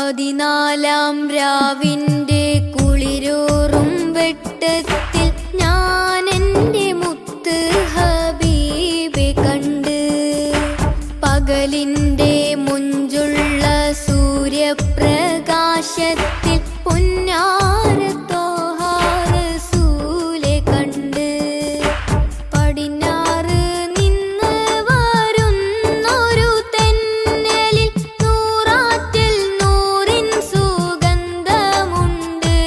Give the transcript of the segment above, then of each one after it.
പതിനാലാം രാവിന്റെ കുളിരൂറും വെട്ടത്തിൽ ഞാൻ എൻ്റെ മുത്ത് ഹബീബെ കണ്ട് പകലിന്റെ മുഞ്ചുള്ള സൂര്യപ്രകാശത്തിൽ പുന്നാരത്തോഹാറസൂലെ കണ്ട് പടിഞ്ഞാറ് നിന്ന് വരുന്നൊരു തെന്നലിൽ നൂറാറ്റിൽ നൂറിൻ സുഗന്ധമുണ്ട്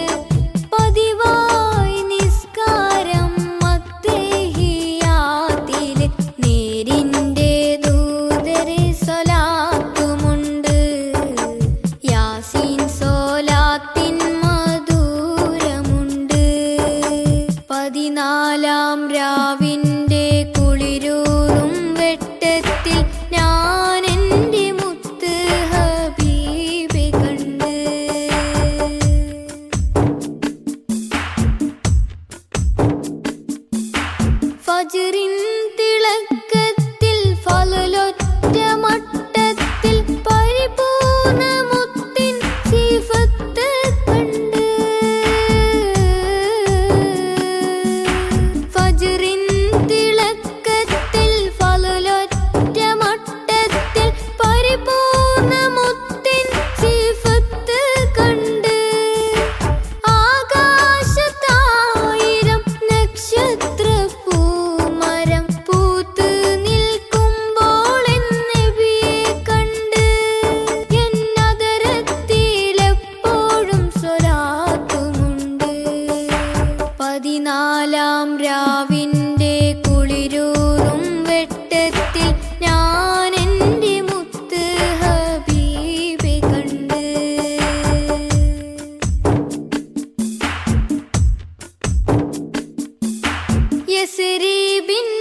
പതിവായി നിസ്കാരം മത്തേഹിയാത്തിലെ നേരിൻ്റെ ദൂതരെ സ്വലാത്തുമുണ്ട് യാസീൻ സോലാത്തിൻ മധുരമുണ്ട് പതിനാലാം രാവിന്റെ കുളിരൂറും വെട്ടത്തിൽ ഞാൻ എൻ്റെ മുത്ത് ഹബീബെ കണ്ട് ഫജ്റിൻ തിളക്കത്തിൽ ഫലലൊറ്റ മട്ടത്തിൽ പരിപൂർണ മുത്തിൻ സിഫത്ത് കണ്ട് ഫജ്റിൻ തിളക്കത്തിൽ ഫലലൊറ്റ മട്ടത്തിൽ പരിപൂർണ മുത്തിൻ സിഫത്ത് കണ്ട് ആകാശത്തായിരം നക്ഷത്ര പൂമരം പൂത്ത് നിൽക്കുമ്പോൾ നബിയെ കണ്ട് എന്നതരത്തിലെപ്പോഴും സ്വരാത്തുമുണ്ട് പതിനാലാം രാവിന്റെ കുളിരൂറും വെട്ടത്തിൽ ഞാൻ എൻ്റെ മുത്ത് ഹബീബെ കണ്ട് യസ്രീബിൻ